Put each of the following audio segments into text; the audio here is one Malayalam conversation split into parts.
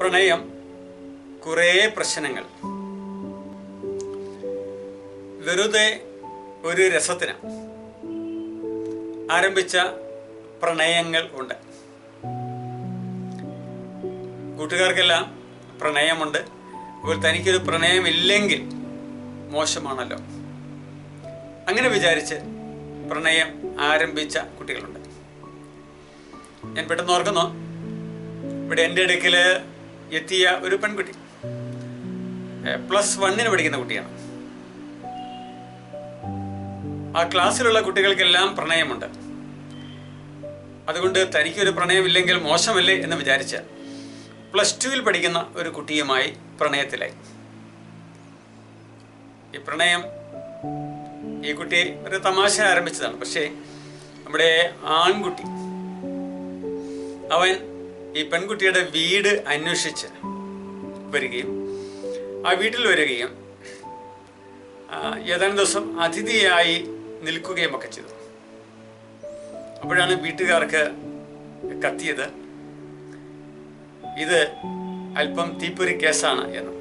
പ്രണയം കുറേ പ്രശ്നങ്ങൾ വെറുതെ ഒരു രസത്തിന് ആരംഭിച്ച പ്രണയങ്ങൾ ഉണ്ട് കൂട്ടുകാർക്കെല്ലാം പ്രണയമുണ്ട് അപ്പോൾ തനിക്കൊരു പ്രണയമില്ലെങ്കിൽ മോശമാണല്ലോ അങ്ങനെ വിചാരിച്ച് പ്രണയം ആരംഭിച്ച കുട്ടികളുണ്ട് ഞാൻ പെട്ടെന്ന് ഓർക്കുന്നു ഇവിടെ എൻ്റെ അടുക്കൽ എത്തിയ ഒരു പെൺകുട്ടി പ്ലസ് വണ്ണിന് പഠിക്കുന്ന കുട്ടിയാണ് ആ ക്ലാസ്സിലുള്ള കുട്ടികൾക്കെല്ലാം പ്രണയമുണ്ട് അതുകൊണ്ട് തനിക്കൊരു പ്രണയമില്ലെങ്കിൽ മോശമല്ലേ എന്ന് വിചാരിച്ച് പ്ലസ് ടുവിൽ പഠിക്കുന്ന ഒരു കുട്ടിയുമായി പ്രണയത്തിലായി ഈ പ്രണയം ഈ കുട്ടി ഒരു തമാശ ആരംഭിച്ചതാണ് പക്ഷേ നമ്മുടെ ആൺകുട്ടി അവൻ ഈ പെൺകുട്ടിയുടെ വീട് അന്വേഷിച്ച് വരികയും ആ വീട്ടിൽ വരികയും ആ, ഏതാനും ദിവസം അതിഥിയായി നിൽക്കുകയും ഒക്കെ ചെയ്തു അപ്പോഴാണ് വീട്ടുകാർക്ക് കത്തിയത് ഇത് അല്പം തീപ്പൊരി കേസാണ് എന്ന്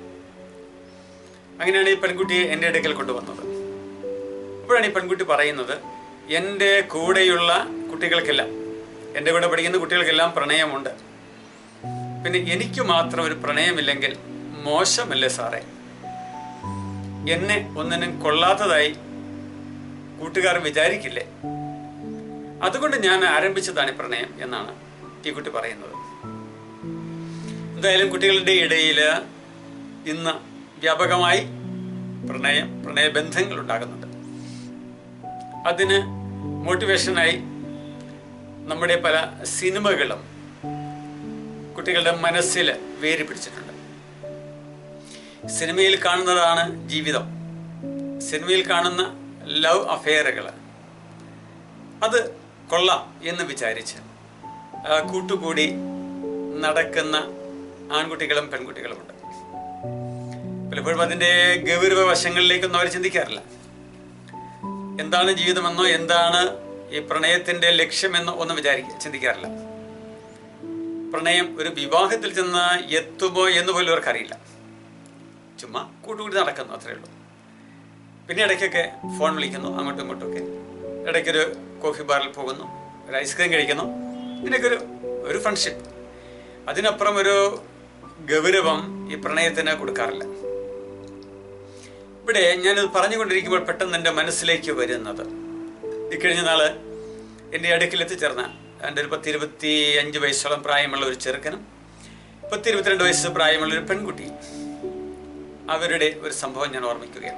അങ്ങനെയാണ് ഈ പെൺകുട്ടിയെ എൻ്റെ അടുക്കൽ കൊണ്ടുവന്നത് അപ്പോഴാണ് ഈ പെൺകുട്ടി പറയുന്നത് എൻ്റെ കൂടെയുള്ള കുട്ടികൾക്കെല്ലാം എൻ്റെ കൂടെ പഠിക്കുന്ന കുട്ടികൾക്കെല്ലാം പ്രണയമുണ്ട് പിന്നെ എനിക്ക് മാത്രം ഒരു പ്രണയമില്ലെങ്കിൽ മോശമല്ലേ സാറേ എന്നെ ഒന്നിനും കൊള്ളാത്തതായി കൂട്ടുകാർ വിചാരിക്കില്ലേ അതുകൊണ്ട് ഞാൻ ആരംഭിച്ചതാണ് ഈ പ്രണയം എന്നാണ് ഈ കുട്ടി പറയുന്നത് എന്തായാലും കുട്ടികളുടെ ഇടയിൽ ഇന്ന് വ്യാപകമായി പ്രണയം പ്രണയബന്ധങ്ങൾ ഉണ്ടാകുന്നുണ്ട് അതിന് മോട്ടിവേഷനായി നമ്മുടെ പല സിനിമകളും കുട്ടികളുടെ മനസ്സിൽ വേര് പിടിച്ചിട്ടുണ്ട് സിനിമയിൽ കാണുന്നതാണ് ജീവിതം സിനിമയിൽ കാണുന്ന ലവ് അഫെയറുകൾ അത് കൊള്ളാം എന്ന് വിചാരിച്ച് ആ, കൂട്ടുകൂടി നടക്കുന്ന ആൺകുട്ടികളും പെൺകുട്ടികളുമുണ്ട് പലപ്പോഴും അതിൻ്റെ ഗൗരവ വശങ്ങളിലേക്കൊന്നും അവർ ചിന്തിക്കാറില്ല എന്താണ് ജീവിതമെന്നോ എന്താണ് ഈ പ്രണയത്തിന്റെ ലക്ഷ്യമെന്നോ ഒന്നും വിചാരിക്ക ചിന്തിക്കാറില്ല പ്രണയം ഒരു വിവാഹത്തിൽ ചെന്ന് എത്തുമോ എന്ന് പോലും അവർക്കറിയില്ല ചുമ്മാ കൂട്ടുകൂടി നടക്കുന്നു അത്രയേ ഉള്ളൂ പിന്നെ ഇടയ്ക്കൊക്കെ ഫോൺ വിളിക്കുന്നു അങ്ങോട്ടും ഇങ്ങോട്ടും ഒക്കെ ഇടയ്ക്കൊരു കോഫി ബാറിൽ പോകുന്നു ഒരു ഐസ്ക്രീം കഴിക്കുന്നു ഇതിനൊക്കെ ഒരു ഒരു ഫ്രണ്ട്ഷിപ്പ് അതിനപ്പുറം ഒരു ഗൗരവം ഈ പ്രണയത്തിന് കൊടുക്കാറില്ല ഇവിടെ ഞാനിത് പറഞ്ഞുകൊണ്ടിരിക്കുമ്പോൾ പെട്ടെന്ന് എൻ്റെ മനസ്സിലേക്ക് വരുന്നത് ഇക്കഴിഞ്ഞ നാള് എൻ്റെ അടുക്കിൽ എത്തിച്ചേർന്ന എൻ്റെ ഒരു പത്ത് ഇരുപത്തി അഞ്ച് വയസ്സോളം പ്രായമുള്ള ഒരു ചെറുക്കനും പത്ത് ഇരുപത്തിരണ്ട് വയസ്സ് പ്രായമുള്ള ഒരു പെൺകുട്ടി അവരുടെ ഒരു സംഭവം ഞാൻ ഓർമ്മിക്കുകയാണ്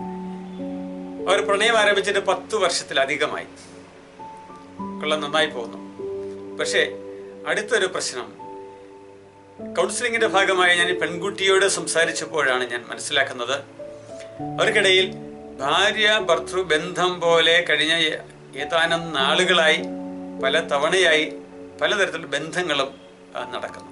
അവർ പ്രണയം ആരംഭിച്ചിട്ട് പത്ത് വർഷത്തിലധികമായി കൊള്ളാൻ നന്നായി പോകുന്നു പക്ഷേ അടുത്തൊരു പ്രശ്നം കൗൺസിലിങ്ങിന്റെ ഭാഗമായി ഞാൻ ഈ പെൺകുട്ടിയോട് സംസാരിച്ചപ്പോഴാണ് ഞാൻ മനസ്സിലാക്കുന്നത് അവർക്കിടയിൽ ഭാര്യ ഭർത്തൃ ബന്ധം പോലെ കഴിഞ്ഞ ഏ- ഏതാനും നാളുകളായി പല തവണയായി പലതരത്തിലുള്ള ബന്ധങ്ങളും ആ, നടക്കുന്നു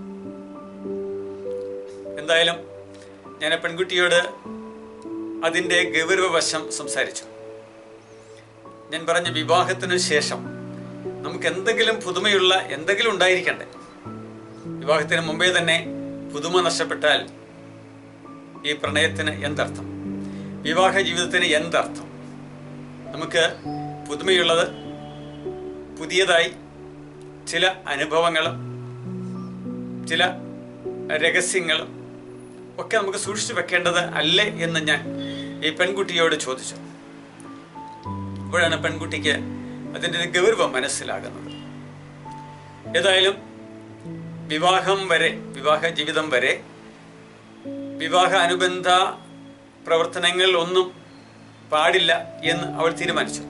എന്തായാലും ഞാൻ ആ പെൺകുട്ടിയോട് അതിൻ്റെ ഗൗരവവശം സംസാരിച്ചു ഞാൻ പറഞ്ഞ വിവാഹത്തിന് ശേഷം നമുക്ക് എന്തെങ്കിലും പുതുമയുള്ള എന്തെങ്കിലും ഉണ്ടായിരിക്കണ്ടേ വിവാഹത്തിന് മുമ്പേ തന്നെ പുതുമ നഷ്ടപ്പെട്ടാൽ ഈ പ്രണയത്തിന് എന്തർത്ഥം വിവാഹ ജീവിതത്തിന് എന്തർത്ഥം നമുക്ക് പുതുമയുള്ളത് പുതിയതായി ചില അനുഭവങ്ങളും ചില രഹസ്യങ്ങളും ഒക്കെ നമുക്ക് സൂക്ഷിച്ചു വെക്കേണ്ടത് അല്ലേ എന്ന് ഞാൻ ഈ പെൺകുട്ടിയോട് ചോദിച്ചു അപ്പോഴാണ് പെൺകുട്ടിക്ക് അതിൻ്റെ ഒരു ഗൗരവം മനസ്സിലാകുന്നത് ഏതായാലും വിവാഹം വരെ വിവാഹ ജീവിതം വരെ വിവാഹ അനുബന്ധ പ്രവർത്തനങ്ങൾ ഒന്നും പാടില്ല എന്ന് അവൾ തീരുമാനിച്ചു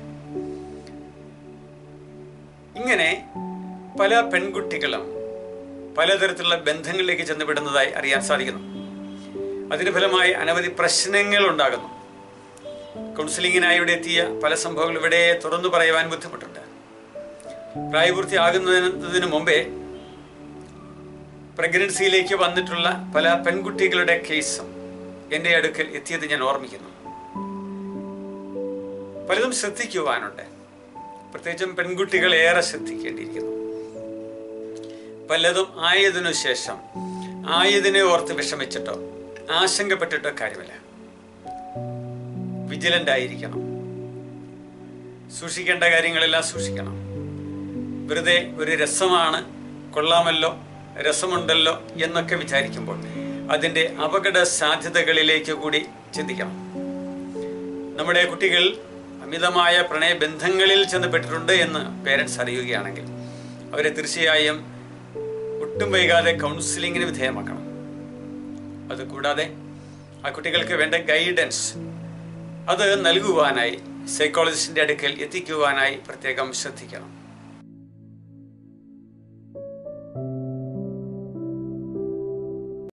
ഇങ്ങനെ പല പെൺകുട്ടികളും പലതരത്തിലുള്ള ബന്ധങ്ങളിലേക്ക് ചെന്നുവിടുന്നതായി അറിയാൻ സാധിക്കുന്നു അതിന്റെ ഫലമായി അനവധി പ്രശ്നങ്ങൾ ഉണ്ടാകുന്നു കൗൺസിലിങ്ങിനായി ഇവിടെ എത്തിയ പല സംഭവങ്ങൾ ഇവിടെ തുറന്നു പറയുവാൻ ബുദ്ധിമുട്ടുണ്ട് പ്രായപൂർത്തിയാകുന്നതിന് മുമ്പേ പ്രഗ്നൻസിയിലേക്ക് വന്നിട്ടുള്ള പല പെൺകുട്ടികളുടെ കേസും എൻ്റെ അടുക്കൽ എത്തിയത് ഞാൻ ഓർമ്മിക്കുന്നു പലതും ശ്രദ്ധിക്കുവാനുണ്ട് പ്രത്യേകിച്ചും പെൺകുട്ടികൾ ഏറെ ശ്രദ്ധിക്കേണ്ടിയിരിക്കുന്നു വല്ലതും ആയതിനു ശേഷം ആയതിനെ ഓർത്ത് വിഷമിച്ചിട്ടോ ആശങ്കപ്പെട്ടിട്ടോ കാര്യമില്ല വിജിലന്റ് ആയിരിക്കണം സൂക്ഷിക്കേണ്ട കാര്യങ്ങളെല്ലാം സൂക്ഷിക്കണം വെറുതെ ഒരു രസമാണ് കൊള്ളാമല്ലോ രസമുണ്ടല്ലോ എന്നൊക്കെ വിചാരിക്കുമ്പോൾ അതിൻ്റെ അപകട സാധ്യതകളിലേക്ക് കൂടി ചിന്തിക്കണം നമ്മുടെ കുട്ടികൾ അമിതമായ പ്രണയബന്ധങ്ങളിൽ ചെന്നപ്പെട്ടിട്ടുണ്ട് എന്ന് പേരൻസ് അറിയുകയാണെങ്കിൽ അവരെ തീർച്ചയായും ഒട്ടും വൈകാതെ കൗൺസിലിങ്ങിന് വിധേയമാക്കണം അതുകൂടാതെ ആ കുട്ടികൾക്ക് വേണ്ട ഗൈഡൻസ് അത് നൽകുവാനായി സൈക്കോളജിസ്റ്റിൻ്റെ അടുക്കൽ എത്തിക്കുവാനായി പ്രത്യേകം ശ്രദ്ധിക്കണം